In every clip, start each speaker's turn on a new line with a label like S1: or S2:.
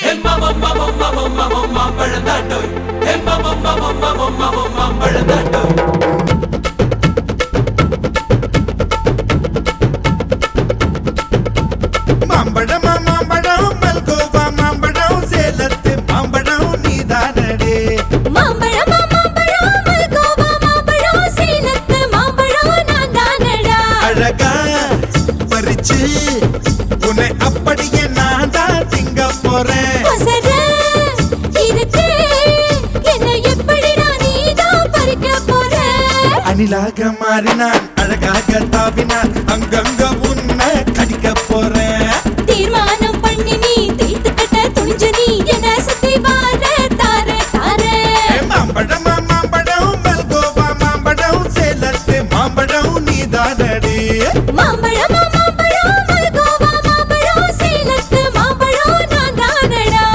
S1: மாம்பழந்தாண்டோய் மாமம் மாமம் மாமம் மாமம் மாம்பழந்தாண்டோய்
S2: மாம்பழமா மாம்பழம் மல்கோவா மாம்பழம் சேலத்து மாம்பழம் நீதானடே
S3: மாம்பழம் மாம்பழம் மல்கோவா மாம்பழம் சேலத்து மாம்பழம் நான் தானடா
S2: அழகா பறிச்சு உன்னை அப்படியே நான் தான் திங்க போறேன்
S3: ஒசர இருக்கு என்ன எப்படிடா நீதான் பறிக்க போற
S2: அணிலாக மாறினான் அழகாக தாவினான் அங்கங்க உன்னை கடிக்க போறேன்
S3: தீர்மானம் பண்ணி நீ தீர்த்து கட்ட துணிஞ்ச நீ என்ன சுத்தி வார தார தார
S2: ஏ மாம்பழமா மாம்பழம் மல்கோவா மாம்பழம் சேலத்து மாம்பழம் நீதானடே
S3: மாம்பழம் மாம்பழம் மல்கோவா மாம்பழம் சேலத்து மாம்பழம் நான் தானடா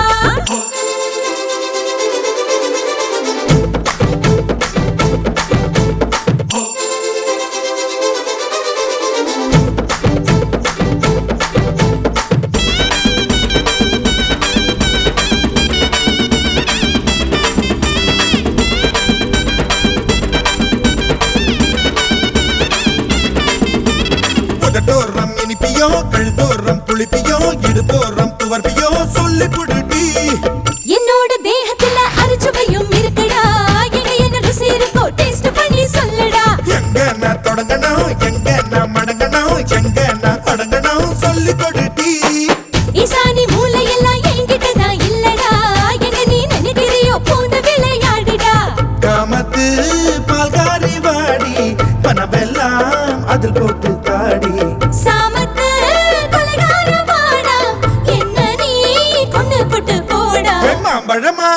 S2: உதட்டோரம் இனிப்பியோ கழுத்தோரம் புளிப்பியோ இடுப்போரம் துவர்ப்பியோ சொல்லி புடுடி
S3: என்னோட தேகத்துல அரிச்சுவையும் இருக்குடா எங்க என்ன ருசி இருக்கோ டேஸ்ட் பண்ணி சொல்லுடா
S2: எங்க நான் தொடங்கணும் எங்க நான் மடங்கணும் எங்க நான் தொடங்கணும் சொல்லி கொடுடி
S3: ஈசானி மூளையெல்லாம் என்கிட்ட தான் இல்லடா என்ன நீ நினைக்கிறியோ போன விளையாடுடா
S2: காமத்து பால்காரி வாடி பணமெல்லாம் அதில் போட்டு தாடி
S3: சாமத்து கொலைகார வாடா என்ன நீ கொண்டு போட்டு போடா
S2: ஏ மாம்பழமா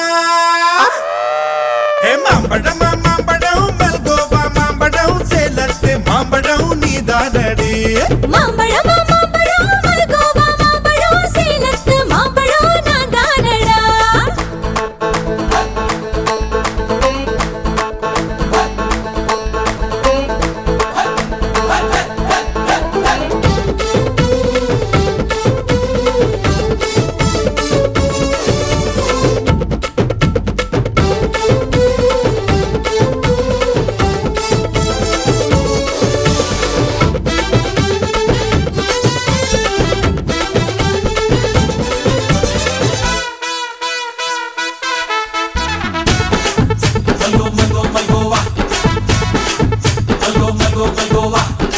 S2: ஏ மாம்பழமா மாம்பழம் மல்கோவா மாம்பழம் சேலத்து மாம்பழம் நீதானடி
S3: மாம்பழம் மாம்பழம் மல்கோவா மாம்பழம் சேலத்து மாம்பழம் நான் தானடா
S1: மல்கோ மல்கோ மல்கோவா மல்கோ மல்கோ மல்கோவா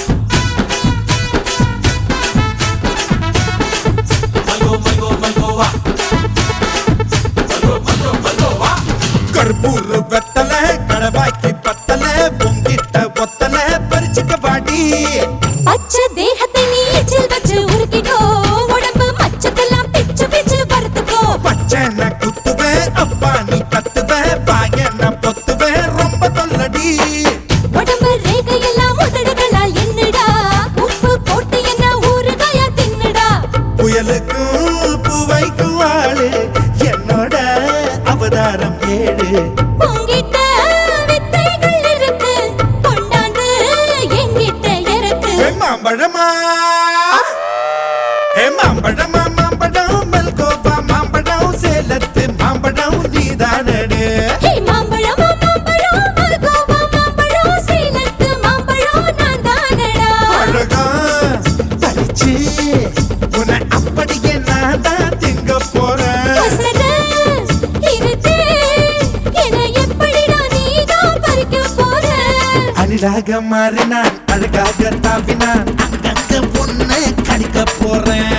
S1: மல்கோ மல்கோ மல்கோவா மல்கோ மல்கோ மல்கோவா
S2: கற்பூர் வெத்தல கடவாய்க்கு பத்தல பொங்கிட்ட ஒத்தல பறிச்சுக்க வாடி
S3: பச்சை தேகத்தை நீ எச்சில் வச்சு உருக்கிக்கோ உடம்பு மச்சத்தெல்லாம் பிச்சு பிச்சு வறுத்துக்கோ
S2: பச்சை குத்துவேன் அப்பா நீ கத்துவேன் பாய நான் பொத்துவேன் ரொம்ப தொல்லடி
S3: உடம்பு ரேகையெல்லாம் உதடுகளால் என்னடா உப்பு போட்டு என்ன ஊறுகாயா தின்னுடா
S2: புயலுக்கும் பூவைக்கும் ஆளு என்னோட அவதாரம் ஏழு
S3: உங்கிட்ட வித்தைகள் இருக்கு கொண்டாந்து எங்கிட்ட இருக்கு
S2: ஏ மாம்பழமா ஏ மாம்பழமா மாம்பழம் மல்கோவா மாம்பழம் சேலத்து மாம்பழம் நீதானடு
S3: ஹே மாம்பழம் மாம்பழம் மல்கோவா மாம்பழம் சேலத்து மாம்பழம் நான் தானடா
S2: அழகா பறிச்சு உன்னை அப்படியே நான் தான் திங்க போறேன்
S3: ஒசர இருக்கு என்ன எப்படிடா நீதான் பறிக்க போற
S2: அணிலாக மாறினான் அழகாக தாவினான் அங்கங்க பொண்ணு கடிக்க போறேன்